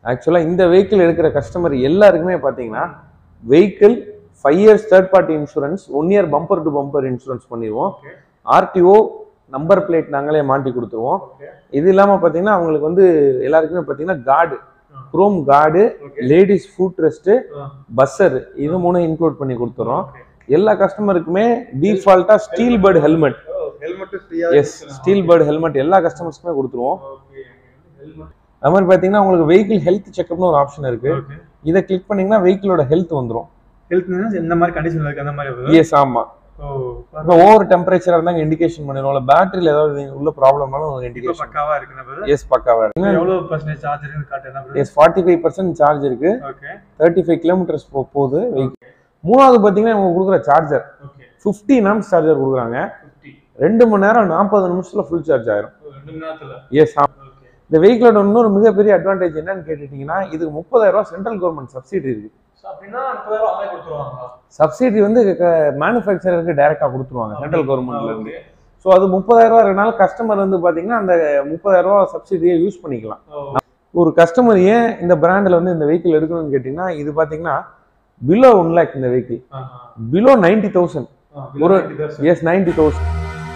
ஆக்சுவலாக இந்த வெஹிக்கிள் எடுக்கிற கஸ்டமர் எல்லாருக்குமே பார்த்தீங்கன்னா vehicle five years third party insurance one year bumper to bumper insurance பண்ணிடுவோம் ஓகே ஆர்டிஓ நம்பர் பிளேட் நாங்களே மாட்டி கொடுத்துருவோம் ஓகே இது இல்லாமல் பார்த்தீங்கன்னா அவங்களுக்கு வந்து எல்லாருக்குமே பார்த்தீங்கன்னா card chrome card okay ladies food rest buzzer இது மூணு இன்க்ளூட் பண்ணி கொடுத்துறோம் எல்லா கஸ்டமருக்குமே டிஃபால்ட்டாக ஸ்டீல் பேர்டு ஹெல்மெட் ஹெல்மெட் ஃப்ரீயா எஸ் ஸ்டீல் பேர்டு ஹெல்மெட் எல்லா கஸ்டமர்ஸ்க்குமே கொடுத்துருவோம் ஓகே ஹெல்மெட் அது மாதிரி பார்த்தீங்கன்னா உங்களுக்கு வெஹிக்கிள் ஹெல்த் செக்அப்னு ஒரு ஆப்ஷன் இருக்கு ஓகே இதை கிளிக் பண்ணீங்கன்னா வெஹிக்கிளோட ஹெல்த் வந்துடும் ஹெல்த் இந்த மாதிரி கண்டிஷன்ல இருக்கு அந்த மாதிரி வருது எஸ் ஆமாம் ஓ இப்போ ஓவர் டெம்பரேச்சராக இருந்தால் இண்டிகேஷன் பண்ணிடுவோம் பேட்டரியில் ஏதாவது உள்ள ப்ராப்ளம்னாலும் உங்களுக்கு இப்போ இண்டிகேஷன் பக்காவா இருக்கு நம்ம எஸ் பக்காவாக இருக்கு எவ்வளவு பர்சன்டேஜ் சார்ஜ் இருக்கு காட்டு என்ன yes forty five percent charge இருக்கு ஓகே தேர்ட்டி ஃபைவ் கிலோமீட்டர்ஸ் போகுது வெஹிக்கிள் மூணாவது பார்த்தீங்கன்னா இவங்க கொடுக்குற சார்ஜர் ஓகே ஃபிஃப்டி நாம்ஸ் சார்ஜர் கொடுக்குறாங்க 50 ரெண்டு மணி நேரம் நாற்பது நிமிஷத்துல ஃபுல் சார்ஜ் ஆயிரும் ஓ, ரெண்டு மணி நேரத்துல எஸ் ஓகே இந்த வெஹிக்கிளோட இன்னொரு மிகப்பெரிய அட்வான்டேஜ் என்னன்னு கேட்டுட்டீங்கன்னா இதுக்கு முப்பதாயிரம் ரூபாய் சென்ட்ரல் கவர்மெண்ட் சப்சிடி இருக்கு So, அப்படின்னா முப்பதாயிரம் அவங்களே கொடுத்துருவாங்களா சப்சிடி வந்து மேனுஃபேக்சரருக்கு டைரக்டா கொடுத்துருவாங்க சென்ட்ரல் கவர்மெண்ட்ல இருந்து ஓகே ஸோ அது முப்பதாயிரம் ரூபாய் இருக்கனால கஸ்டமர் வந்து பாத்தீங்கன்னா அந்த முப்பதாயிரம் ரூபாய் சப்சிடியை யூஸ் பண்ணிக்கலாம் ஓ ஒரு கஸ்டமர் ஏன் இந்த பிராண்டில் வந்து இந்த வெஹிக்கிள் எடுக்கணும்னு கேட்டிங்கன்னா இது பார்த்தீங்கன்னா பிலோ ஒன் லேக் இந்த வெஹிக்கிள் ஆஹா பிலோ நைன்டி தௌசண்ட் ஆ, ஒரு- 90,000. எஸ் நைன்டி தௌசண்ட்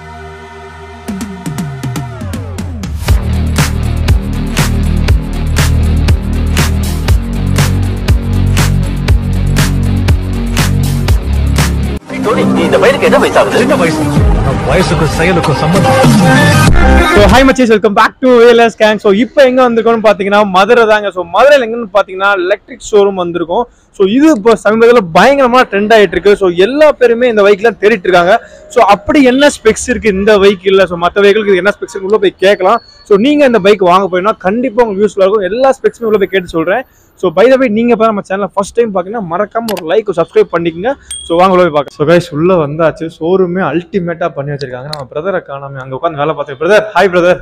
டோனி இந்த பையனுக்கு என்ன வயசாகுது என்ன வயசு வயசுக்கும் செயலுக்கும் சம்பந்தம் ஸோ ஹை மச்சேஸ் welcome back to ALS gang so இப்போ எங்கே வந்திருக்கோம்னு பார்த்தீங்கன்னா மதுரை தாங்க ஸோ மதுரையில் எங்கன்னு பார்த்தீங்கன்னா எலக்ட்ரிக் ஷோரூம் வந்திருக்கும் ஸோ இது இப்போ சமீபத்தில் பயங்கரமாக ட்ரெண்ட் ஆகிட்டு இருக்கு ஸோ எல்லா பேருமே இந்த வெஹிக்கிள் தேடிட்டு இருக்காங்க ஸோ அப்படி என்ன ஸ்பெக்ஸ் இருக்கு இந்த வெஹிக்கிளில் ஸோ மற்ற வெஹிக்கிளுக்கு என்ன ஸ்பெக்ஸ் உள்ள போய் கேட்கலாம் ஸோ நீங்கள் இந்த பைக் வாங்க போயினா கண்டிப்பாக உங்களுக்கு யூஸ்ஃபுல்லாக இருக்கும் எல்லா ஸ்பெக்ஸுமே உள்ள போய் கேட்டு சொல்கிறேன் ஸோ பை த போய் நீங்கள் இப்போ நம்ம சேனலை ஃபர்ஸ்ட் டைம் பார்த்தீங்கன்னா மறக்காம ஒரு லைக் சப்ஸ்கிரைப் பண்ணிக்கங்க ஸோ வாங்க உள்ள போய் பார்க்க ஸோ கைஸ் உள்ள வந்தாச்சு ஷோரூமே அல்டிமேட்டாக பண்ணி வச்சிருக்காங்க நம்ம பிரதரை காணாம அங்கே உட்காந்து வேலை பார்த்தேன் பிரதர் ஹாய் பிரதர்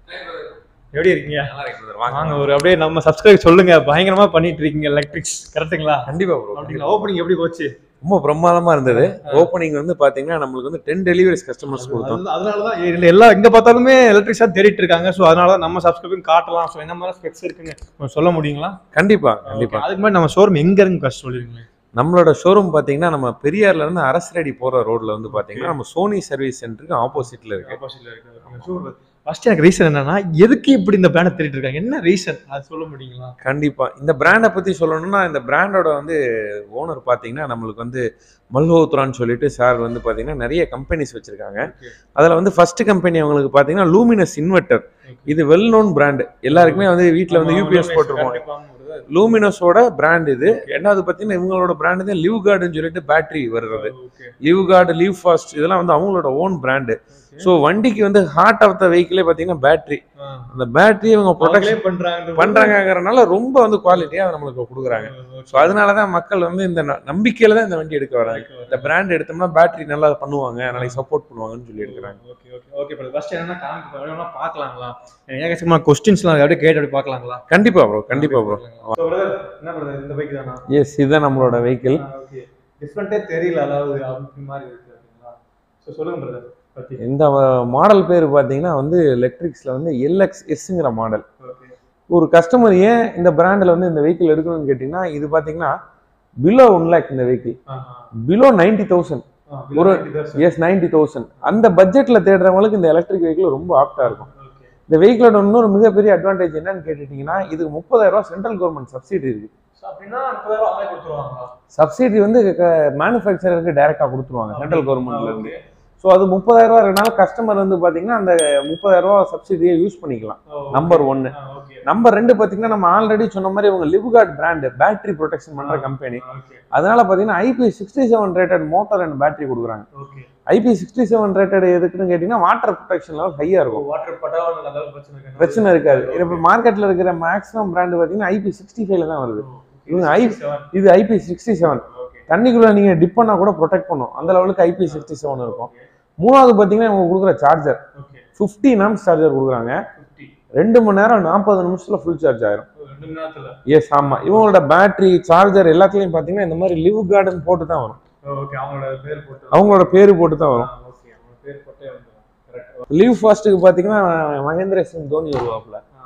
எப்படி இருக்கீங்க வாங்க ஒரு அப்படியே நம்ம சப்ஸ்கிரைப் சொல்லுங்க பயங்கரமா பண்ணிட்டு இருக்கீங்க எலக்ட்ரிக்ஸ் கரெக்ட்டுங்களா கண்டிப்பா ப்ரோ அப்படிங்களா ஓப்பனிங் எப்படி போச்சு ரொம்ப பிரமாதமா இருந்தது ஓப்பனிங் வந்து பாத்தீங்கன்னா நம்மளுக்கு வந்து டென் டெலிவரிஸ் கஸ்டமர்ஸ் கொடுத்தோம் அதனால தான் இல்ல எல்லா எங்க பார்த்தாலுமே எலக்ட்ரிக்ஸா தேடிட்டு இருக்காங்க ஸோ அதனால தான் நம்ம சப்ஸ்கிரைபிங் காட்டலாம் ஸோ என்ன மாதிரி ஸ்பெக்ஸ் இருக்குங்க கொஞ்சம் சொல்ல முடியுங்களா கண்டிப்பா கண்டிப்பா அதுக்கு முன்னாடி நம்ம ஷோரூம் எங்க இருக்கு ஃபர்ஸ்ட் சொல்லிருங்களேன் நம்மளோட ஷோரூம் பாத்தீங்கன்னா நம்ம பெரியார்ல இருந்து அரசரடி போற ரோட்ல வந்து பாத்தீங்கன்னா நம்ம சோனி சர்வீஸ் சென்டருக்கு ஆப்போசிட்ல இருக்கு ஆப்போசிட்ல இருக்கு ஃபர்ஸ்ட் எனக்கு ரீசன் என்னன்னா எதுக்கு இப்படி இந்த பேனை தேடிட்டு இருக்காங்க என்ன ரீசன் அது சொல்ல முடியுங்களா கண்டிப்பா இந்த பிராண்டை பத்தி சொல்லணும்னா இந்த பிராண்டோட வந்து ஓனர் பாத்தீங்கன்னா நம்மளுக்கு வந்து மல்ஹோத்ரான்னு சொல்லிட்டு சார் வந்து பாத்தீங்கன்னா நிறைய கம்பெனிஸ் வச்சிருக்காங்க அதுல வந்து ஃபர்ஸ்ட் கம்பெனி அவங்களுக்கு பாத்தீங்கன்னா லூமினஸ் இன்வெர்டர் இது வெல் நோன் பிராண்ட் எல்லாருக்குமே வந்து வீட்ல வந்து யூபிஎஸ் போட்டிருப்போம் லூமினஸோட பிராண்ட் இது ரெண்டாவது பாத்தீங்கன்னா இவங்களோட பிராண்ட் தான் லிவ் கார்டுன்னு சொல்லிட்டு பேட்டரி வருது லிவ் கார்டு லிவ் ஃபாஸ்ட் இதெல்லாம் வந்து அவங்களோட ஓன் பிராண்டு ஸோ வண்டிக்கு வந்து ஹார்ட் ஆஃப் த வெஹிக்கிளே பார்த்தீங்கன்னா பேட்டரி அந்த பேட்டரி இவங்க ப்ரொடெக்ஷன் பண்றாங்க பண்றாங்கறனால ரொம்ப வந்து குவாலிட்டியா நம்மளுக்கு கொடுக்குறாங்க ஸோ அதனால தான் மக்கள் வந்து இந்த ந- நம்பிக்கையில தான் இந்த வண்டி எடுக்க வராங்க இந்த பிராண்ட் எடுத்தோம்னா பேட்டரி நல்லா பண்ணுவாங்க நாளைக்கு சப்போர்ட் பண்ணுவாங்கன்னு சொல்லி எடுக்கிறாங்க okay okay okay bro first என்னன்னா காமிக்க வேணும்னா பார்க்கலாங்களா ஏகசமா கொஸ்டின்ஸ்லாம் அப்படியே கேட்டு அப்படி பார்க்கலாங்களா கண்டிப்பா ப்ரோ கண்டிப்பா ப்ரோ என்ன பிரதர் இந்த பைக் தானா எஸ் இதுதான் நம்மளோட வெஹிக்கிள் ஓகே டிஃப்ரெண்ட்டே தெரியல அதாவது அப்படி மாதிரி இருக்கு அப்படிங்களா ஸோ சொல்லுங்க பிரதர் பத்தி இந்த மாடல் பேர் பார்த்தீங்கன்னா வந்து எலக்ட்ரிக்ஸ்ல வந்து எல்எக்ஸ் எஸ்ங்கிற மாடல் ஓகே ஒரு கஸ்டமர் ஏன் இந்த பிராண்டில் வந்து இந்த வெஹிக்கிள் எடுக்கணும்னு கேட்டிங்கன்னா இது பார்த்தீங்கன்னா பிலோ ஒன் லேக் இந்த வெஹிக்கிள் பிலோ நைன்டி தௌசண்ட் ஒரு- எஸ் நைன்டி தௌசண்ட் அந்த பட்ஜெட்டில் தேடுறவங்களுக்கு இந்த எலக்ட்ரிக் வெஹிக்கிள் ரொம்ப ஆப்டாக இருக்கும் ஓகே இந்த வெஹிக்கிளோட இன்னொரு மிகப்பெரிய அட்வான்டேஜ் என்னன்னு கேட்டுட்டீங்கன்னா இதுக்கு முப்பதாயிரம் ரூபாய் சென்ட்ரல் கவர்மெண்ட் சப்சிடி இருக்கு ஸோ அப்படின்னா முப்பதாயிரம் அவங்களே கொடுத்துருவாங்களா சப்சிடி வந்து மேனுஃபேக்சரருக்கு டைரக்டா கொடுத்துருவாங்க சென்ட்ரல் கவர்மெண்ட்ல இருந்து ஸோ அது முப்பதாயிரம் ரூபாய் இருக்கனால கஸ்டமர் வந்து பாத்தீங்கன்னா அந்த முப்பதாயிரம் ரூபாய் சப்சிடியை யூஸ் பண்ணிக்கலாம் நம்பர் ஒன்னு ஓகே நம்பர் ரெண்டு பாத்தீங்கன்னா நம்ம ஆல்ரெடி சொன்ன மாதிரி இவங்க லிவ்கார்ட் பிராண்ட் பேட்டரி ப்ரொடெக்ஷன் பண்ற கம்பெனி ஓகே அதனால பாத்தீங்கன்னா IP sixty seven rated motor and battery கொடுக்குறாங்க okay IP sixty seven rated எதுக்குன்னு கேட்டீங்கன்னா வாட்டர் ப்ரொடெக்ஷன் லெவல் ஹையா இருக்கும் வாட்டர் பட்டாலும் அந்த அளவுக்கு பிரச்சனை இருக்காது பிரச்சனை இருக்காது இப்போ மார்க்கெட்ல இருக்கிற மேக்ஸிமம் பிராண்ட் பாத்தீங்கன்னா ஐபி சிக்ஸ்டி ஃபைவ்ல தான் வருது இவங்க ஐ இது ஐபி சிக்ஸ்டி செவன் ஓகே தண்ணிக்குள்ள நீங்க டிப் பண்ணா கூட ப்ரொடெக்ட் பண்ணும் அந்த லெவலுக்கு ஐபி சிக்ஸ்டி செவன் இருக்கும் மூணாவது பாத்தீங்கன்னா இவங்க கொடுக்குற சார்ஜர் ஓகே ஃபிஃப்டி நாம்ஸ் சார்ஜர் கொடுக்குறாங்க ஃபிஃப்டி ரெண்டு மணி நேரம் நாற்பது நிமிஷத்துல ஃபுல் சார்ஜ் ஆயிரும் ரெண்டு மணி நேரத்துல எஸ் ஆமா இவங்களோட பேட்டரி சார்ஜர் எல்லாத்துலயும் பாத்தீங்கன்னா இந்த மாதிரி லிவ் கார்டன் போட்டு தான் வரும் ஓகே அவங்களோட பேர் போட்டு அவங்களோட பேரு போட்டு தான் வரும் ஓகே அவங்க பேர் போட்டே வந்துடும் கரெக்ட் லிவ் ஃபாஸ்ட்டுக்கு பாத்தீங்கன்னா மகேந்திர சிங் தோனி வருவாப்ல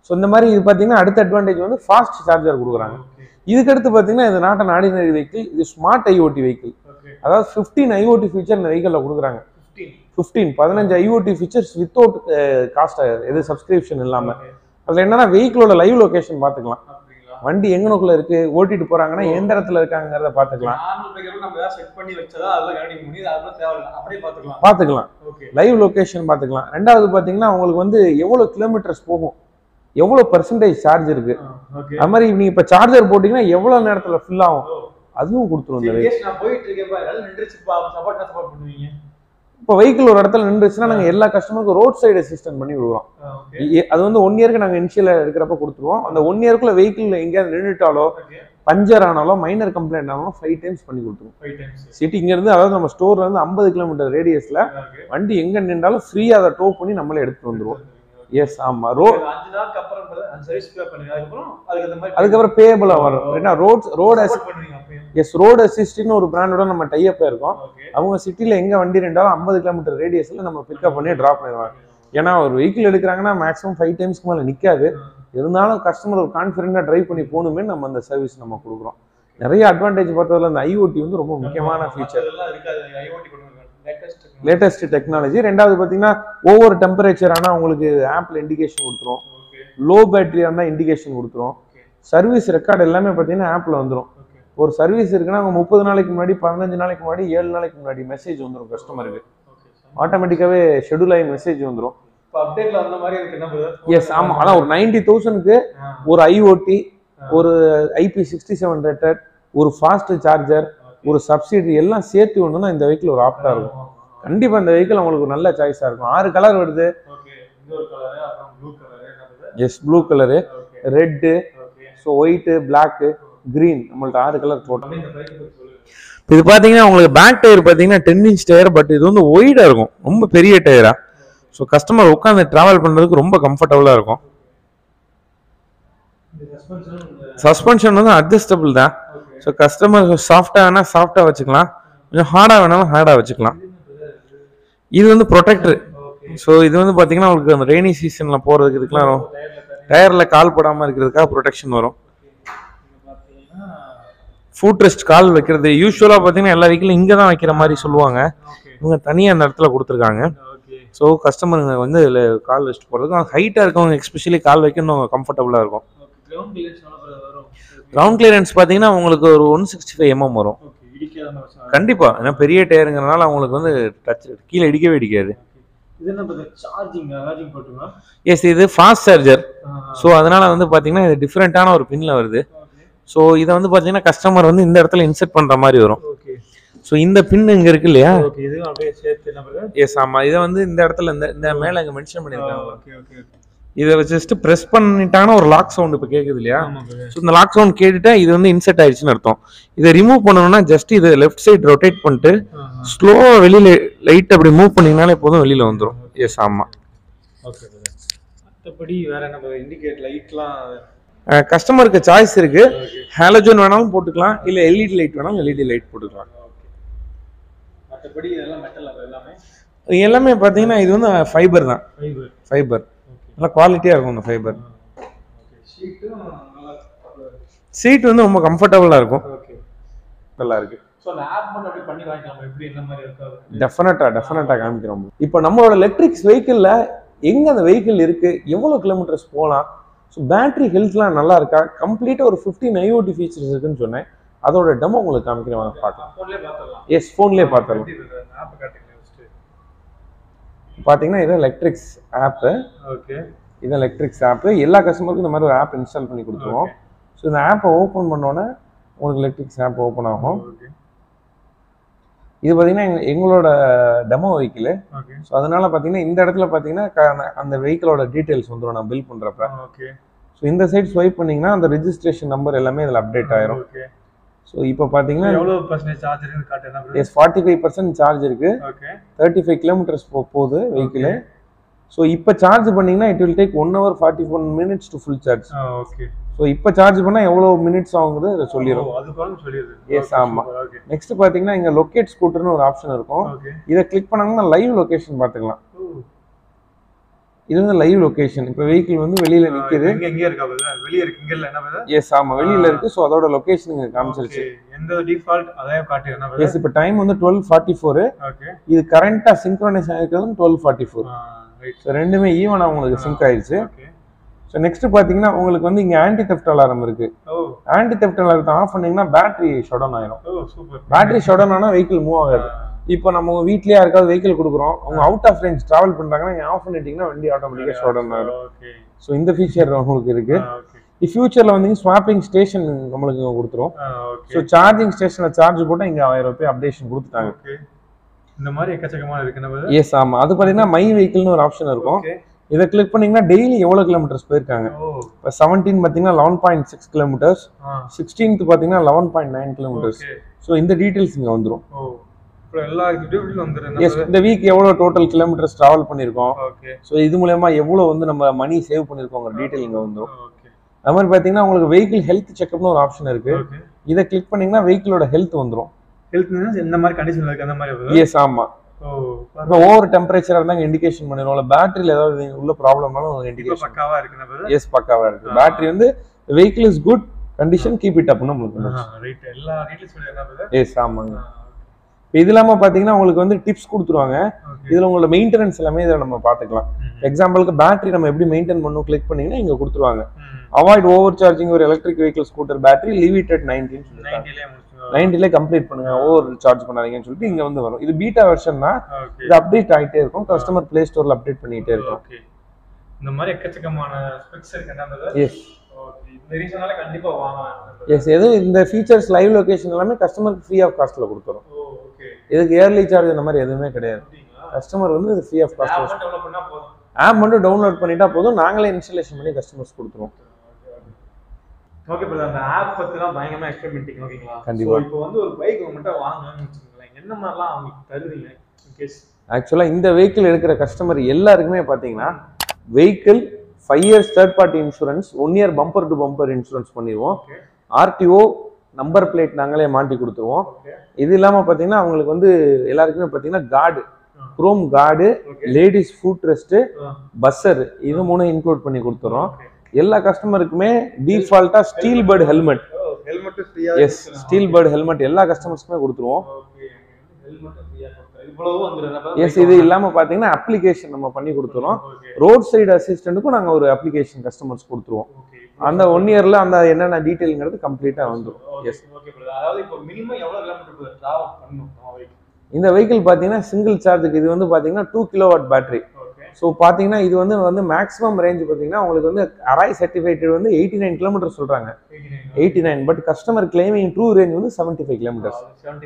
ஸோ இந்த மாதிரி இது பார்த்தீங்கன்னா அடுத்த அட்வான்டேஜ் வந்து ஃபாஸ்ட் சார்ஜர் கொடுக்குறாங்க இதுக்கு அடுத்து பார்த்தீங்கன்னா இது நாட் அன் ஆர்டினரி வெஹிக்கிள் இது ஸ்மார்ட் ஐஓடி வெஹிக்கிள் அதாவது ஃபிஃப்டீன் ஐஓடி ஃபீச்சர் இந்த வெஹிக்கிளில் கொடுக்குறாங்க ஃபிஃப்டீன் பதினஞ்சு ஐஓடி ஃபீச்சர்ஸ் வித்தவுட் காஸ்ட் எது சப்ஸ்கிரிப்ஷன் இல்லாமல் அதில் என்னன்னா வெஹிக்கிளோட லைவ் லொகேஷன் பார்த்துக்கலாம் வண்டி எங்கனக்குள்ள இருக்கு ஓட்டிட்டு போறாங்கன்னா எந்த இடத்துல இருக்காங்கிறத பார்த்துக்கலாம் நார்மல் பிரேக்கர் நம்ம ஏதாவது செட் பண்ணி வச்சதா அதெல்லாம் கவனிக்க முடியுது அதெல்லாம் தேவையில்லை அப்படியே பார்த்துக்கலாம் பார்த்துக்கலாம் ஓகே லைவ் லொகேஷன் பார்த்துக்கலாம் ரெண்டாவது பார்த்தீங்கன்னா உங்களுக்கு வந்து எவ்வளோ கிலோமீட்டர்ஸ் போகும் எவ்வளோ பர்சன்டேஜ் சார்ஜ் இருக்கு ஓகே அது மாதிரி நீங்க இப்போ சார்ஜர் போட்டிங்கன்னா எவ்வளோ நேரத்தில் ஃபில் ஆகும் அதுவும் கொடுத்துரும் இந்த vehicle. நான் போயிட்டு இருக்கேன் பாரு நின்றுச்சு சப்போர்ட் சப்போர்ட் பண்ணுவீங்க இப்போ வெஹிக்கிள் ஒரு இடத்துல நின்றுச்சுன்னா நாங்கள் எல்லா கஸ்டமருக்கும் ரோட் சைடு அசிஸ்டன்ட் பண்ணி விடுவோம் ஓகே இ- அது வந்து ஒன் இயருக்கு நாங்கள் இனிஷியலாக எடுக்கிறப்ப கொடுத்துருவோம் அந்த ஒன் இயருக்குள்ள வெஹிக்கிள் எங்கேயாவது நின்றுட்டாலோ ஓகே பஞ்சர் ஆனாலோ மைனர் கம்ப்ளைண்ட் ஆனாலும் ஃபைவ் டைம்ஸ் பண்ணி கொடுத்துருவோம் ஃபைவ் டைம்ஸ் சிட்டி இங்கேருந்து அதாவது நம்ம ஸ்டோர்ல இருந்து ஐம்பது கிலோமீட்டர் ரேடியஸில் ஓகே வண்டி எங்கே நின்றாலும் ஃப்ரீயாக அதை டோ பண்ணி நம்மளே எடுத்துட்டு வந்துருவோம் எஸ் ஆமாம் ரோ அஞ்சு நாளுக்கு அப்புறம் அந்த சர்வீஸ் பே பண்ணுங்க அதுக்கப்புறம் அதுக்கு அந்த மாதிரி அதுக்கப்புறம் பேபிளாக வரும் ஏன்னா ரோட் ரோடு சப்போர்ட் பண்ணுவீங்க அப்பயும் எஸ் ரோடு அசிஸ்ட்னு ஒரு பிராண்டோட நம்ம டைப் இருக்கோம் ஓகே அவங்க சிட்டியில் எங்கே வண்டி ரெண்டாலும் ஐம்பது கிலோமீட்டர் ரேடியஸில் நம்ம பிக்கப் பண்ணி ட்ராப் பண்ணிடுவாங்க ஏன்னா ஒரு வெஹிக்கிள் எடுக்கிறாங்கன்னா மேக்ஸிமம் ஃபைவ் டைம்ஸ்க்கு மேலே நிற்காது இருந்தாலும் கஸ்டமர் ஒரு கான்ஃபிடென்ட்டாக ட்ரைவ் பண்ணி போகணுமே நம்ம அந்த சர்வீஸ் நம்ம கொடுக்குறோம் நிறைய அட்வான்டேஜ் பார்த்ததுல அந்த ஐஓடி வந்து ரொம்ப முக்கியமான ஃபீச்சர் அதெல்லாம் இருக்காது ஐஓடி கொண்டு வந்தாங்க லேட்டஸ்ட் லேட்டஸ்ட் டெக்னாலஜி ரெண்டாவது பார்த்தீங்கன்னா ஒவ்வொரு டெம்பரேச்சர் ஆனால் உங்களுக்கு ஆப்பில் இண்டிகேஷன் கொடுத்துரும் ஓகே லோ பேட்டரியாக இருந்தால் இண்டிகேஷன் கொடுத்துரும் சர்வீஸ் ரெக்கார்டு எல்லாமே பார்த்தீங்கன்னா ஆப்பில் வந்துடும் ஓகே ஒரு சர்வீஸ் இருக்குன்னா அவங்க முப்பது நாளைக்கு முன்னாடி பதினஞ்சு நாளைக்கு முன்னாடி ஏழு நாளைக்கு முன்னாடி மெசேஜ் வந்துடும் கஸ்டமருக்கு ஓகே ஆட்டோமேட்டிக்காகவே ஷெடியூல் ஆகி மெசேஜ் வந்துடும் இப்போ அப்டேட்ல அந்த மாதிரி இருக்கு என்ன brother? எஸ் ஆமாம் அதான் ஒரு நைன்டி தௌசண்ட்க்கு ஆ. ஒரு ஐஓடி ஒரு ஐபி சிக்ஸ்டி செவன் ரேட்டட் ஒரு ஃபாஸ்ட் சார்ஜர் ஒரு சப்சிடி எல்லாம் சேர்த்து ஒன்றுனா இந்த வெஹிக்கிள் ஒரு ஆப்டாக இருக்கும் கண்டிப்பாக இந்த வெஹிக்கிள் உங்களுக்கு ஒரு நல்ல சாய்ஸாக இருக்கும் ஆறு கலர் வருது ஓகே இன்னொரு கலர் அப்புறம் ப்ளூ கலர் என்ன brother? Yes blue colour okay red okay so white black green நம்மள்ட்ட ஆறு கலர் போட்டோம் அப்படியே இந்த பைக் பத்தி சொல்லுங்க இது பார்த்தீங்கன்னா உங்களுக்கு பேக் டயர் பார்த்தீங்கன்னா டென் இன்ச் டயர் பட் இது வந்து ஒய்டாக இருக்கும் ரொம்ப பெரிய டயரா ஸோ கஸ்டமர் உட்காந்து ட்ராவல் பண்ணுறதுக்கு ரொம்ப கம்ஃபர்டபுளாக இருக்கும் இந்த சஸ்பென்ஷன் சஸ்பென்ஷன் வந்து அட்ஜஸ்டபிள் தான் ஸோ கஸ்டமர் சாஃப்டாக வேணால் சாஃப்டாக வச்சுக்கலாம் கொஞ்சம் ஹார்டாக வேணாலும் ஹார்டாக வச்சுக்கலாம் இது வந்து ப்ரொடெக்டர் ஸோ இது வந்து பார்த்தீங்கன்னா உங்களுக்கு அந்த ரெய்னி சீசனில் போகிறதுக்கு இதுக்கெலாம் டயரில் கால் போடாமல் இருக்கிறதுக்காக ப்ரொடெக்ஷன் வரும் பார்த்தீங்கன்னா ஃபுட் ரெஸ்ட் கால் வைக்கிறது யூஸ்வலாக பார்த்தீங்கன்னா எல்லா வீக்கிலும் இங்கே தான் வைக்கிற மாதிரி சொல்லுவாங்க ஓகே இவங்க தனியாக அந்த இடத்துல கொடுத்துருக்காங்க ஓகே ஸோ கஸ்டமருங்க வந்து இதில் கால் வச்சுட்டு போகிறதுக்கு ஹைட்டாக இருக்கவங்க எஸ்பெஷலி கால் வைக்கணும் கம்ஃபர்டபுளாக இருக்கும் கிரவுண்ட் கிளியர்ஸ் எவ்வளோ வரும் கிரவுண்ட் கிளியரன்ஸ் பார்த்தீங்கன்னா உங்களுக்கு ஒரு ஒன் சிக்ஸ்டி ஃபைவ் எம்எம் வரும் ஓகே இடிக்காத மாதிரி கண்டிப்பாக ஏன்னா பெரிய டயருங்கிறனால அவங்களுக்கு வந்து டச் கீழே இடிக்கவே இடிக்காது இது என்ன brother? சார்ஜிங் சார்ஜிங் போட்டுங்களா எஸ் இது ஃபாஸ்ட் சார்ஜர் ஸோ அதனால வந்து பார்த்தீங்கன்னா இது டிஃப்ரெண்ட்டான ஒரு பின்ல வருது ஓகே ஸோ இதை வந்து பார்த்தீங்கன்னா கஸ்டமர் வந்து இந்த இடத்துல இன்செர்ட் பண்ணுற மாதிரி வரும் ஓகே ஸோ இந்த பின் இங்கே இருக்கு இல்லையா ஓகே இதுவும் அப்படியே சேர்த்து என்ன brother? எஸ் ஆமாம் இதை வந்து இந்த இடத்துல இந்த இந்த மேலே இங்கே மென்ஷன் பண்ணியிருக்காங்க ஓகே ஓகே ஓகே இதை ஜஸ்ட் ப்ரெஸ் பண்ணிட்டாங்கன்னா ஒரு லாக் சவுண்ட் இப்போ கேட்குது இல்லையா ஆமா brother. ஸோ இந்த லாக் சவுண்ட் கேட்டுட்டா இது வந்து இன்செர்ட் ஆயிடுச்சுன்னு அர்த்தம் இதை ரிமூவ் பண்ணணும்னா ஜஸ்ட் இதை லெஃப்ட் சைடு ரொட்டேட் பண்ணிட்டு ஆஹா. ஸ்லோவாக வெளியில லைட் அப்படி மூவ் பண்ணீங்கனாலே போதும் வெளியில வந்துடும் எஸ் ஆமாம் ஓகே brother. மத்தபடி வேற என்ன brother? இண்டிகேட் லைட்லாம் கஸ்டமருக்கு சாய்ஸ் இருக்கு ஓகே ஹாலஜோன் வேணாலும் போட்டுக்கலாம் இல்லை எல்இடி லைட் வேணாலும் எல்இடி லைட் போட்டுக்கலாம் மத்தபடி இதெல்லாம் மெட்டல் எல்லாமே இது எல்லாமே பார்த்தீங்கன்னா இது வந்து ஃபைபர் தான் ஃபைபர் ஃபைபர் ஓகே நல்லா குவாலிட்டியாக இருக்கும் இந்த ஃபைபர் ஓகே ஷீட்டும் நல்லா சீட் வந்து ரொம்ப கம்ஃபர்டபுளாக இருக்கும் ஓகே நல்லா இருக்கு ஸோ அந்த ஆப் மட்டும் அப்படி பண்ணி வாங்கிக்கலாம் எப்படி என்ன மாதிரி இருக்காது டெஃபினட்டாக டெஃபினட்டாக காமிக்கிறோம் இப்போ நம்மளோட எலக்ட்ரிக்ஸ் வெஹிக்கிளில் எங்கே அந்த வெஹிக்கிள் இருக்குது எவ்வளோ கிலோமீட்டர்ஸ் போகலாம் ஸோ பேட்டரி ஹெல்த்லாம் நல்லா இருக்கா கம்ப்ளீட்டாக ஒரு ஃபிஃப்டின் ஐஓடி ஃபீச்சர்ஸ் இருக்குன்னு சொன்னேன் அதோட டெமோ உங்களுக்கு காமிக்கிறேன் வாங்க பார்க்கலாம் ஃபோன்லேயே பார்த்துடலாம் எஸ் ஃபோன்லேயே பார்த்துடலாம் ஆப் காட்டுங்க ஃபஸ்ட்டு பார்த்தீங்கன்னா இது எலக்ட்ரிக்ஸ் ஆப்பு ஓகே இது எலக்ட்ரிக்ஸ் ஆப்பு எல்லா கஸ்டமருக்கும் இந்த மாதிரி ஒரு ஆப் இன்ஸ்டால் பண்ணி கொடுத்துருவோம் ஸோ இந்த ஆப்பை ஓப்பன் பண்ணோன்னே உங்களுக்கு எலக்ட்ரிக்ஸ் ஆப் ஓப்பன் ஆகும் ஓகே இது பார்த்தீங்கன்னா எங்க- எங்களோட டெமோ வெஹிக்கிள் ஓகே ஸோ அதனால பார்த்தீங்கன்னா இந்த இடத்துல பார்த்தீங்கன்னா க- அந்த வெஹிக்கிளோட டீட்டெயில்ஸ் வந்துடும் நான் பில் பண்ணுறப்ப ஓகே ஸோ இந்த சைட் ஸ்வைப் பண்ணீங்கன்னா அந்த ரெஜிஸ்ட்ரேஷன் நம்பர் எல்லாமே இதில் அப்டேட் ஆயிரும் ஓகே ஸோ இப்போ பார்த்தீங்கன்னா எவ்வளோ பர்சன்டேஜ் சார்ஜ் இருக்குன்னு காட்டு என்ன brother? Yes forty five percent charge இருக்கு ஓகே தேர்ட்டி ஃபைவ் கிலோமீட்டர்ஸ் போ போகுது வெஹிக்கிள் ஸோ இப்போ சார்ஜ் பண்ணீங்கன்னா it will take one hour forty four minutes to full charge ah okay so இப்போ சார்ஜ் பண்ணால் எவ்வளோ மினிட்ஸ் ஆகுங்கிறது இதை சொல்லிடும் அது பாருங்க சொல்லிடுது Yes, ஆமா. ஓகே நெக்ஸ்ட் பார்த்தீங்கன்னா இங்கே லொக்கேட் ஸ்கூட்டர்னு ஒரு ஆப்ஷன் இருக்கும் ஓகே இதை கிளிக் பண்ணாங்கன்னா லைவ் லொகேஷன் பார்த்துக்கலாம் இது வந்து லைவ் லொகேஷன் இப்போ வெஹிக்கிள் வந்து வெளியில நிக்குது எங்க எங்க இருக்கா brother? வெளிய இருக்கு இங்க இல்ல என்ன brother? எஸ் ஆமா வெளியில இருக்கு ஸோ அதோட லொகேஷன் இங்க காமிச்சிருச்சு Okay. எந்த டிஃபால்ட் அதையும் காட்டி என்ன brother? எஸ் இப்போ டைம் வந்து டுவெல் ஃபார்ட்டி ஃபோர் Okay. இது கரண்டா சிங்க்ரோனைஸ் ஆகிருக்கிறது twelve forty four ah, right. So ரெண்டுமே ஈவனா உங்களுக்கு சிங்க் ஆயிடுச்சு Okay. ஸோ நெக்ஸ்ட் பாத்தீங்கன்னா உங்களுக்கு வந்து இங்க ஆன்டி தெஃப்ட் அலாரம் இருக்கு ஓ ஆன்டி தெஃப்ட் அலாரத்தை ஆஃப் பண்ணீங்கன்னா பேட்டரி ஷட் டவுன் ஆயிரும் ஓ சூப்பர் பேட்டரி ஷட் டவுன் ஆனால் வெஹிக்கிள் மூவ் ஆகாது இப்போ நம்ம உங்க வீட்லயே யாருக்காவது வெஹிக்கிள் கொடுக்குறோம் அவங்க அவுட் ஆஃப் ரேஞ்ச் டிராவல் பண்றாங்கன்னா நீங்க ஆஃப் பண்ணிட்டீங்கன்னா வண்டி ஆட்டோமேட்டிக்கா ஷட் டவுன் ஆயிரும் ஓகே ஸோ இந்த ஃபீச்சர் உங்களுக்கு இருக்கு ஓகே ஃபியூச்சர்ல வந்து ஸ்வாப்பிங் ஸ்டேஷன் நம்மளுக்கு இங்க கொடுத்துரும் ஓகே ஸோ சார்ஜிங் ஸ்டேஷன்ல சார்ஜ் போட்டா இங்க ஆயிரம் ரூபாய் அப்டேஷன் கொடுத்துட்டாங்க ஓகே இந்த மாதிரி எக்கச்சக்கமான இருக்கு என்ன brother? எஸ் ஆமா அது பாத்தீங்கன்னா மை வெஹிக்கிள்னு ஒரு ஆப்ஷன் இருக்கும் ஓகே இதை கிளிக் பண்ணீங்கன்னா டெய்லி எவ்வளவு கிலோமீட்டர்ஸ் போயிருக்காங்க ஓ இப்போ செவன்டீன் பார்த்தீங்கன்னா லெவன் பாயிண்ட் சிக்ஸ் கிலோமீட்டர்ஸ் ஆ சிக்ஸ்டீன்த் பார்த்தீங்கன்னா eleven point nine kilometres okay so இந்த டீட்டெயில்ஸ் இங்கே வந்துடும் ஓ இப்போ எல்லா டியூட்டிலும் வந்துரும் எஸ் இந்த வீக் எவ்வளோ டோட்டல் கிலோமீட்டர்ஸ் ட்ராவல் பண்ணியிருக்கோம் ஓகே ஸோ இது மூலயமா எவ்வளோ வந்து நம்ம மணி சேவ் பண்ணியிருக்கோங்கிற டீட்டெயில் இங்கே வந்துடும் ஓகே அது மாதிரி பார்த்தீங்கன்னா உங்களுக்கு வெஹிக்கிள் ஹெல்த் செக்அப்னு ஒரு ஆப்ஷன் இருக்கு ஓகே இதை கிளிக் பண்ணீங்கன்னா வெஹிக்கிளோட ஹெல்த் வந்துடும் ஹெல்த் இந்த மாதிரி கண்டிஷன்ல இருக்கு அந்த மாதிரி brother? எஸ் ஆமாம் ஓ இப்போ ஓவர் டெம்பரேச்சராக இருந்தால் இண்டிகேஷன் பண்ணிடுவோம் இல்லை பேட்டரியில் ஏதாவது உள்ள ப்ராப்ளம்னாலும் உங்களுக்கு இப்போ இண்டிகேஷன் பக்காவா இருக்கு என்ன brother? எஸ் பக்காவாக இருக்கு பேட்டரி வந்து vehicle is good condition keep it அப்னு உங்களுக்கு ஆ ரைட் எல்லா டீடைல்ஸ் சொல்லுங்க என்ன brother? எஸ் ஆமாங்க இப்போ இது இல்லாமல் பார்த்தீங்கன்னா உங்களுக்கு வந்து டிப்ஸ் கொடுத்துருவாங்க ஓகே இதில் உங்களோட மெயின்டெனன்ஸ் எல்லாமே இதில் நம்ம பார்த்துக்கலாம் ம். எக்ஸாம்பிளுக்கு பேட்டரி நம்ம எப்படி மெயின்டைன் பண்ணணும் கிளிக் பண்ணீங்கன்னா இங்கே கொடுத்துருவாங்க ம். அவாய்ட் ஓவர் சார்ஜிங் ஒரு electric vehicle scooter battery leave it at nineteen 90 லயே முடிச்சிடுவா. நைன்டிலே கம்ப்ளீட் பண்ணுங்க ஓவர் சார்ஜ் பண்ணாதீங்கன்னு சொல்லிட்டு இங்கே வந்து வரும் இது பீட்டா வெர்ஷன்னா ஓகே இது அப்டேட் ஆகிட்டே இருக்கும் கஸ்டமர் ப்ளே ஸ்டோரில் அப்டேட் பண்ணிக்கிட்டே இருக்கும் ஓகே இந்த மாதிரி எக்கச்சக்கமான ஸ்பெக்ஸ் இருக்கு என்ன brother? எஸ் ஓகே இந்த ரீசனால கண்டிப்பா வாங்கலாம் எஸ் எது இந்த ஃபீச்சர்ஸ் லைவ் லொகேஷன் எல்லாமே கஸ்டமருக்கு ஃப்ரீ ஆஃப் காஸ்ட்டில் கொடுத்துரும் ஓ ஓகே இதுக்கு இயர்லி சார்ஜ் இந்த மாதிரி எதுவுமே கிடையாது அப்படிங்களா கஸ்டமர் வந்து இது free of cost app develop பண்ணா போதும் ஆப் மட்டும் டவுன்லோட் பண்ணிட்டா போதும் நாங்களே இன்ஸ்டாலேஷன் பண்ணி கஸ்டமர்ஸ் கொடுத்துருவோம் ஓகே பிரதர் அந்த ஆப் பத்தி தான் பயங்கரமா எக்ஸ்பிளைன் பண்ணிட்டீங்க ஓகேங்களா கண்டிப்பா. So, இப்போ வந்து ஒரு பைக் உங்கள்கிட்ட வாங்கணும்னு வச்சுக்கோங்களேன் என்ன மாதிரிலாம் அவங்களுக்கு தருவீங்க இன்கேஸ் ஆக்சுவலாக இந்த வெஹிக்கிள் எடுக்கிற கஸ்டமர் எல்லாருக்குமே பார்த்தீங்கன்னா vehicle five years third party insurance one year bumper to bumper insurance பண்ணிடுவோம் ஓகே ஆர்டிஓ நம்பர் பிளேட் நாங்களே மாட்டி கொடுத்துருவோம் ஓகே இது இல்லாமல் பார்த்தீங்கன்னா அவங்களுக்கு வந்து எல்லாருக்குமே பார்த்தீங்கன்னா card chrome card okay ladies food rest buzzer இது மூணும் இன்க்ளூட் பண்ணி கொடுத்துறோம் எல்லா கஸ்டமருக்குமே டிஃபால்ட்டாக ஸ்டீல் பேர்டு ஹெல்மெட் ஹெல்மெட் ஃப்ரீயா எஸ் ஸ்டீல் பேர்டு ஹெல்மெட் எல்லா கஸ்டமர்ஸ்க்குமே கொடுத்துருவோம் ஓகே ஹெல்மெட் ஃப்ரீயா கொடுத்தாரு இவ்வளவு வந்துரும் எஸ் இது இல்லாமல் பார்த்தீங்கன்னா அப்ளிகேஷன் நம்ம பண்ணி கொடுத்துறோம் ஓகே ரோட் சைடு அசிஸ்டண்ட்டுக்கும் நாங்கள் ஒரு அப்ளிகேஷன் கஸ்டமர்ஸ் கொடுத்துருவோம் ஓகே அந்த ஒன் இயர்ல அந்த என்னென்ன டீட்டெயில்ங்கிறது கம்ப்ளீட்டாக வந்துடும் எஸ் ஓகே பிரதர் அதாவது இப்போ மினிமம் எவ்வளவு கிலோமீட்டர் டிராவல் பண்ணணும் நம்ம பைக் இந்த வெஹிக்கிள் பார்த்தீங்கன்னா சிங்கிள் சார்ஜுக்கு இது வந்து பார்த்தீங்கன்னா two kilo watt battery okay so பார்த்தீங்கன்னா இது வந்து வந்து மேக்ஸிமம் ரேஞ்ச் பார்த்தீங்கன்னா உங்களுக்கு வந்து அராய் சர்டிஃபிகேட் வந்து எயிட்டி நைன் கிலோமீட்டர் சொல்கிறாங்க eighty nine but customer claiming true range வந்து செவன்ட்டி ஃபைவ் கிலோமீட்டர்ஸ்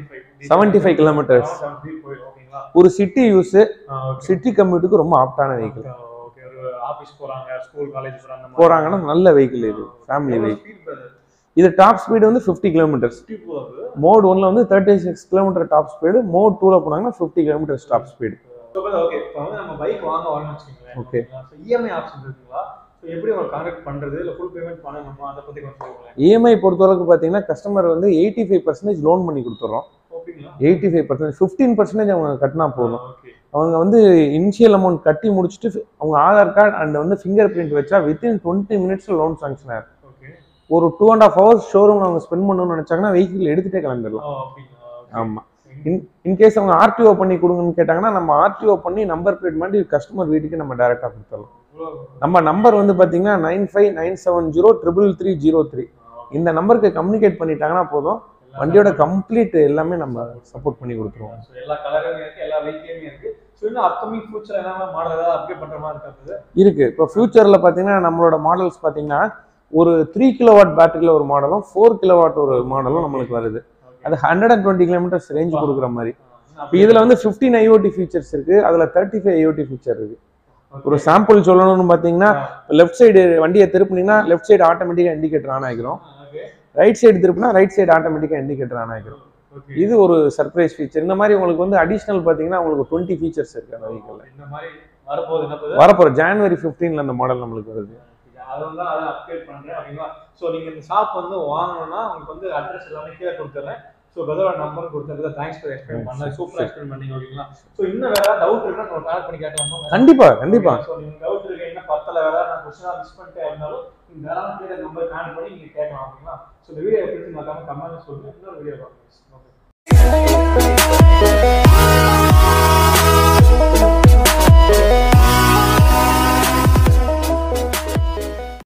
75 75 kilometers. ஓகேங்களா ஒரு சிட்டி யூஸ் ஓகே சிட்டி கம்யூட்டுக்கு ரொம்ப ஆப்டான வெஹிக்கிள் ஓகே ஒரு ஆபீஸ் போறாங்க ஸ்கூல் காலேஜ் போறாங்க அந்த போகிறாங்கன்னா நல்ல வெஹிக்கிள் இது ஃபேமிலி வெஹிக்கிள் ஸ்பீட் பிரதர் இது டாப் ஸ்பீடு வந்து ஃபிஃப்டி கிலோமீட்டர்ஸ் ஸ்பீட் போகுது மோட் ஒன்ல வந்து thirty six kilometre top speed mode டூவில் போனாங்கன்னா fifty kilometres top speed okay இப்போ வந்து நம்ம பைக் வாங்க வரணும்னு வச்சுக்கோங்களேன் Okay. ஸோ இஎம்ஐ ஆப்ஷன் இருக்குங்களா ஸோ எப்படி அவங்க கான்டாக்ட் பண்றது இல்ல ஃபுல் பேமெண்ட் பண்ணணுமா அதை பத்தி கொஞ்சம் சொல்லுங்களேன் இஎம்ஐ பொறுத்தவரைக்கும் பார்த்தீங்கன்னா கஸ்டமர் வந்து எயிட்டி ஃபைவ் பர்சன்டேஜ் லோன் பண்ணி கொடுத்துட்றோம் ஓகேங்களா eighty five percentage fifteen percentage அவங்க கட்டினா போதும் ஓகே அவங்க வந்து இனிஷியல் அமௌண்ட் கட்டி முடிச்சுட்டு அவங்க ஆதார் கார்டு அண்ட் வந்து ஃபிங்கர் பிரிண்ட் வச்சா வித்தின் டுவெண்ட்டி மினிட்ஸில் லோன் சாங்ஷன் ஆகும் ஓகே ஒரு two and half hours showroom அவங்க ஸ்பெண்ட் பண்ணணும்னு நினச்சாங்கன்னா வெஹிக்கிள் எடுத்துகிட்டே கிளம்பிடலாம் ஓ அப்படிங்களா ஆமாம் இன் இன்கேஸ் அவங்க ஆர்டிஓ பண்ணி கொடுங்கன்னு கேட்டாங்கன்னா நம்ம ஆர்டிஓ பண்ணி நம்பர் பிளேட் மாதிரி கஸ்டமர் வீட்டுக்கு நம்ம டேரெக்டாக கொடுத்துடலாம் நம்ம நம்பர் வந்து பார்த்தீங்கன்னா nine five nine seven zero triple three zero three இந்த நம்பருக்கு கம்யூனிகேட் பண்ணிட்டாங்கன்னா போதும் வண்டியோட கம்ப்ளீட் எல்லாமே நம்ம சப்போர்ட் பண்ணி கொடுத்துருவோம் ஸோ எல்லா கலரும் இருக்கு எல்லா வெஹிக்கிளுமே இருக்கு ஸோ இன்னும் அப்கமிங் ஃபியூச்சர் என்ன மாடல் ஏதாவது அப்டேட் பண்ற மாதிரி இருக்காது இருக்கு இப்போ ஃபியூச்சரில் பார்த்தீங்கன்னா நம்மளோட மாடல்ஸ் பார்த்தீங்கன்னா ஒரு த்ரீ கிலோ வாட் பேட்டரியில் ஒரு மாடலும் ஃபோர் கிலோ வாட் ஒரு மாடலும் நம்மளுக்கு வருது அது hundred and twenty kilometres range கொடுக்குற மாதிரி இப்போ இதில் வந்து ஃபிஃப்டீன் ஐஓடி ஃபீச்சர்ஸ் இருக்கு அதில் தேர்ட்டி ஃபைவ் ஐஓடி ஃபீச்சர் இருக்கு ஒரு சாம்பிள் சொல்லணும்னு பார்த்தீங்கன்னா லெஃப்ட் சைடு வண்டியை திருப்பினீங்கன்னா லெஃப்ட் சைடு ஆட்டோமேட்டிக்காக இண்டிகேட்டர் ஆன் ஆகிரும் ஓகே ரைட் சைடு திருப்பினா ரைட் சைடு ஆட்டோமேட்டிக்காக இண்டிகேட்டர் ஆன் ஆகிரும் ஓகே இது ஒரு சர்ப்ரைஸ் ஃபீச்சர் இந்த மாதிரி உங்களுக்கு வந்து அடிஷ்னல் பார்த்தீங்கன்னா உங்களுக்கு டுவெண்ட்டி ஃபீச்சர்ஸ் இருக்கு அந்த வெஹிக்கிளில் இந்த மாதிரி வரப்போகுது என்ன போகுது வரப்போகிற ஜான்வரி ஃபிஃப்டீனில் அந்த மாடல் நம்மளுக்கு வருது அதை வந்து அதை அப்டேட் பண்றேன் அப்படிங்களா ஸோ நீங்க இந்த ஷாப் வந்து வாங்கணும்னா உங்களுக்கு வந்து அட்ரஸ் எல்லாமே கீழே கொடுத்துறேன் ஸோ பிரதரோட நம்பர் கொடுத்தது தேங்க்ஸ் ஃபார் எக்ஸ்பிளைன் பண்ண சூப்பராக எக்ஸ்பிளைன் பண்ணீங்க ஓகேங்களா ஸோ இன்னும் வேற டவுட் இருக்குன்னா நம்ம கால் பண்ணி கேட்கலாமா கண்டிப்பா கண்டிப்பா ஸோ நீங்க டவுட் இருக்கு என்ன பத்தல வேற நான் கொஸ்டினா மிஸ் பண்ணிட்டே இருந்தாலும் நீங்க வேற கீழே நம்பர் கால் பண்ணி நீங்க கேட்கலாம் ஓகேங்களா ஸோ இந்த வீடியோ எப்படி மறக்காம கமெண்ட் சொல்லுங்க இன்னொரு வீடியோ பார்க்கலாம் ஓகே